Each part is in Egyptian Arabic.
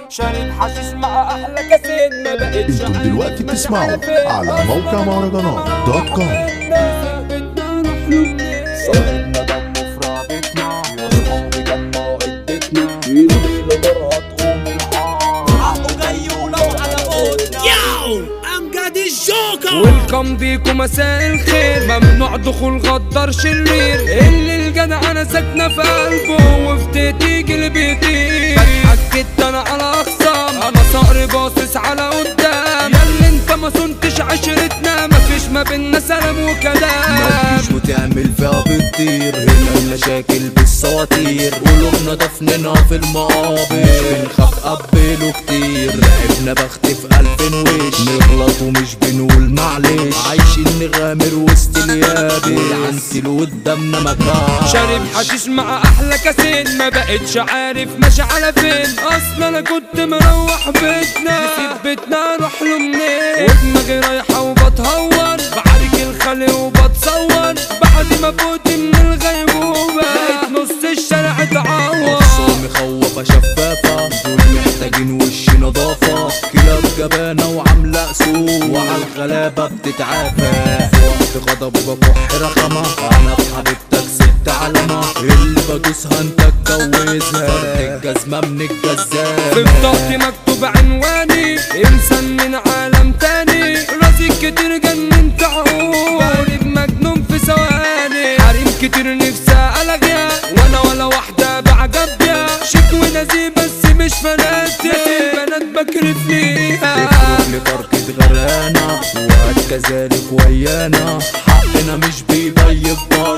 شارب حشيش مع احلى كاسين ما بقتش انتم دلوقتي عارف بتسمعوا ماشي فين. على موقع مهرجانات دوت كوم الناس بتنا روح له منين صاحبنا دمه في رقبتنا يا صحابي جنبه عدتنا ايده بيله دارها تقوم الحار حقه جاي ولو على موتنا Yo, امجد الجوكر ويلكم بيكم مساء الخير ممنوع دخول غدار شرير اللي الجدع انا ساكنه في قلبه وفي تيجي اللي بيطير بضحك جدا انا على اخصام انا صقر باصص على قدام ياللي انت ما صنتش عشرتنا مفيش ما بينا سلام وكلام مفيش وتعمل فيها بتطير هنا المشاكل بالسواطير قلوبنا دفننا في المقابر بنخاف قبله كتير لعبنا بخت في ألفين وش نغلط ومش بنقول معلش عايشين نغامر وسط اليابس والعنتل قدامنا مكان شارب حشيش مع احلى كاسين ما بقتش عارف ماشي على فين اصلا انا كنت مروح بيتنا نسيب بيتنا اروح له منين ودماغي رايحه وبتهور بعارك الخلق وبتصور بعد ما فوت من الغيبوبه لقيت نص الشارع اتعور أقسام خوفة شفافة دول محتاجين وش نظافة كلاب جبانة وعاملة أسود وعلى الغلابة بتتعافى في وقت غضب بكح رخمة أنا في حبيبتك ست علامة اللي بدوسها أنت اتجوزها فرد الجزمة من في الجزامة بطاقتي مكتوب عنواني انسان من عالم تاني راسي كتير جننت عقول قريب مجنون في ثواني حريم كتير نفسي الغيها وانا ولا واحدة بعجب بيها شيك ونزيه بس مش فناتي بنات بكرف ليها تخرج لفرقة غرانة وهات كذلك ويانا حقنا مش بيضيق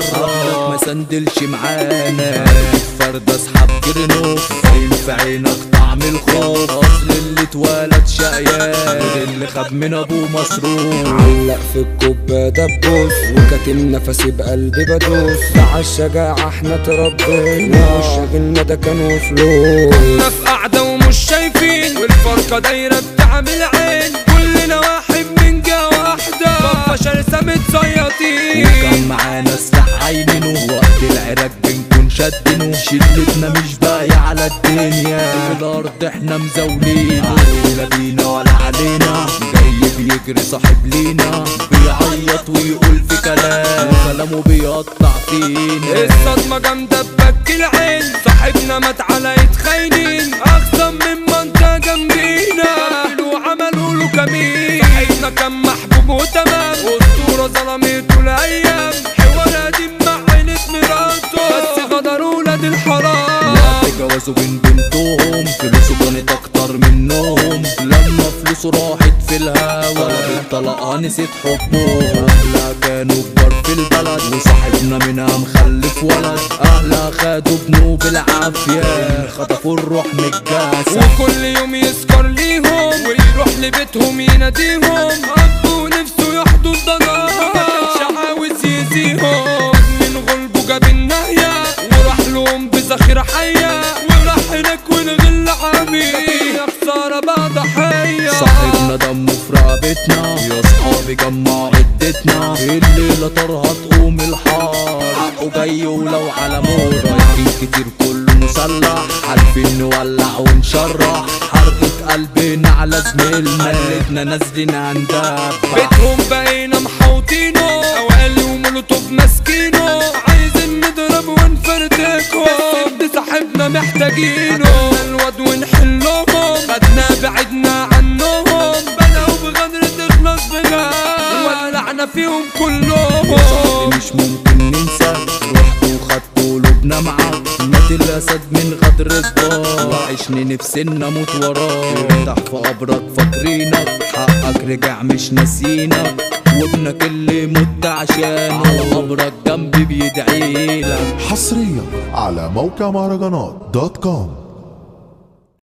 برا ما سندلش معانا فرد اصحاب جرنوف باين في عينك طعم الخوف اصل اللي اتولد شقيان اللي خد من ابوه مصروف علق في الكوبا دبوس وكاتم نفسي بقلبي بدوس ده عالشجاعة احنا تربينا وشغلنا ده كانوا فلوس احنا في قعدة ومش شايفين والفرقة دايرة بتعمل عين كلنا واحد من جا واحدة بابا شرسة متزيطين وكان معانا سلاح عينينه وقت العراك بنكون شدنه شلتنا مش باقية على الدنيا في الارض احنا مزاولينه لا بينا ولا علينا جاي بيجري صاحب لينا بيعيط ويقول في كلام وكلامه بيقطع فينا الصدمة جامدة ببكي العين صاحبنا مات على ايد خاينين اخصم من منطقة جنبينا قتلوا وعملوا له كمين صاحبنا كان محبوب وتمام اسطورة ظلمته الايام حوار قديم مع عيلة مراته بس غدروا ولاد الحرام وقت جوازه بين بنتهم فلوسه كانت اكتر منهم لما فلوسه راحت في الهوا طلب الطلاق نسيت حبهم اهلها كانوا كبار في البلد وصاحبنا منها مخلف ولد اهلها خدوا ابنه بالعافية خطفوا الروح من الجسد وكل يوم يسكر ليهم ويروح لبيتهم يناديهم أبو نفسه يحضن ضناه ما كانش عاوز يأذيهم من غلبه جاب النهية وراح لهم بذخيرة حية وراح هناك والغل عميق يا خسارة بقى ضحية صاحبنا دمه في رقبتنا يا صحابي جمعوا عدتنا الليلة طارها تقوم الحار حقه جاي ولو على مور رايحين كتير كله مسلح عارفين نولع ونشرح حرقة قلبنا على زميلنا قلتنا نازلين هندبح بيتهم بقينا محوطينه اوالي ومولوتوف ماسكينه عايزين نضرب ونفرتكه بس صاحبنا محتاجينه خدنا الواد ونحلهم خدنا بعدنا عنهم بدأوا بغدر تخلص بنا ولعنا فيهم كلهم صاحبي مش ممكن ننسى رحت وخدت قلوبنا معاك مات الاسد من غدر الدار وعشني نفسي نموت وراك افتح في قبرك فاكرينك حقك رجع مش ناسينك وابنك اللي مت عشانه على قبرك جنبي بيدعيلك حصريا على موقع مهرجانات دوت كوم